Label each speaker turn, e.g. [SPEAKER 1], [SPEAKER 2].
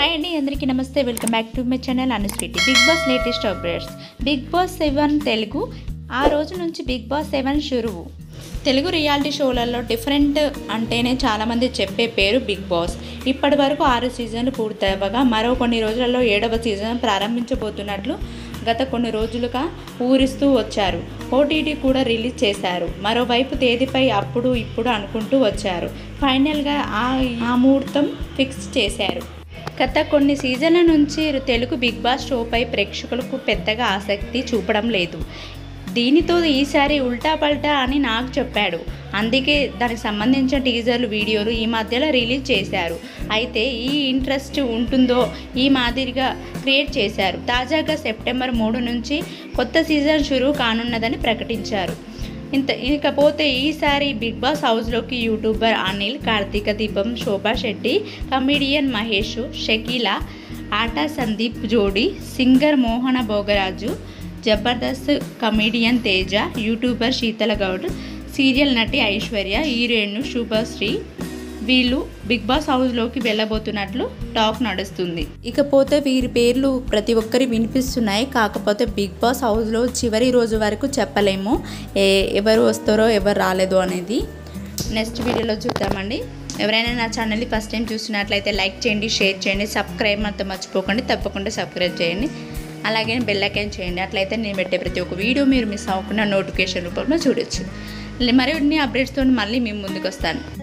[SPEAKER 1] hi అండి అందరికీ నమస్తే welcome back to my channel Anusweety Bigg Boss latest updates Bigg Boss seven Telugu ఆ రోజు నుంచి బిగ్ బాస్ సెవెన్ షురువు తెలుగు రియాలిటీ షోలలో డిఫరెంట్ అంటేనే చాలామంది చెప్పే పేరు బిగ్ బాస్ ఇప్పటి వరకు ఆరు సీజన్లు పూర్తవ్వగా మరో కొన్ని రోజులలో ఏడవ సీజన్ ప్రారంభించబోతున్నట్లు గత కొన్ని రోజులుగా ఊరిస్తూ వచ్చారు ఓటీటీ కూడా రిలీజ్ చేశారు మరోవైపు తేదీపై అప్పుడు ఇప్పుడు అనుకుంటూ వచ్చారు ఫైనల్గా ఆ ఆ ముహూర్తం ఫిక్స్ చేశారు గత కొన్ని సీజన్ల నుంచి తెలుగు బిగ్ బాస్ షోపై ప్రేక్షకులకు పెద్దగా ఆసక్తి చూపడం లేదు దీనితో ఈసారి ఉల్టా పల్టా అని నాకు చెప్పాడు అందుకే దానికి సంబంధించిన టీజర్లు వీడియోలు ఈ మధ్యలో రిలీజ్ చేశారు అయితే ఈ ఇంట్రెస్ట్ ఉంటుందో ఈ మాదిరిగా క్రియేట్ చేశారు తాజాగా సెప్టెంబర్ మూడు నుంచి కొత్త సీజన్ షురూ కానున్నదని ప్రకటించారు ఇంత ఇకపోతే ఈసారి బిగ్ బాస్ హౌస్లోకి యూట్యూబర్ అనిల్ కార్తీక దీపం శోభా శెట్టి కమిడియన్ మహేష్ షకీలా ఆటా సందీప్ జోడి singer Mohana Bhogaraju Jabardasth comedian Teja YouTuber Sheetala Goud serial నటి ఐశ్వర్య హీరోయిన్ శుభశ్రీ వీళ్ళు బిగ్ బాస్ హౌస్లోకి వెళ్ళబోతున్నట్లు టాక్ నడుస్తుంది ఇకపోతే వీరి పేర్లు ప్రతి ఒక్కరి వినిపిస్తున్నాయి కాకపోతే బిగ్ బాస్ హౌస్లో చివరి రోజు వరకు చెప్పలేము ఏ ఎవరు వస్తారో ఎవరు రాలేదో అనేది నెక్స్ట్ వీడియోలో చూద్దామండి ఎవరైనా నా ఛానల్ని ఫస్ట్ టైం చూస్తున్నట్లయితే లైక్ చేయండి షేర్ చేయండి సబ్స్క్రైబ్ మాత్రం మర్చిపోకండి తప్పకుండా సబ్స్క్రైబ్ చేయండి అలాగే బెల్ ఐకాన్ చేయండి అట్లయితే నేను పెట్టే ప్రతి ఒక్క వీడియో మీరు మిస్ అవ్వకుండా నోటిఫికేషన్ రూపంలో చూడొచ్చు మరిన్ని అప్డేట్స్తో మళ్ళీ మేము ముందుకు వస్తాను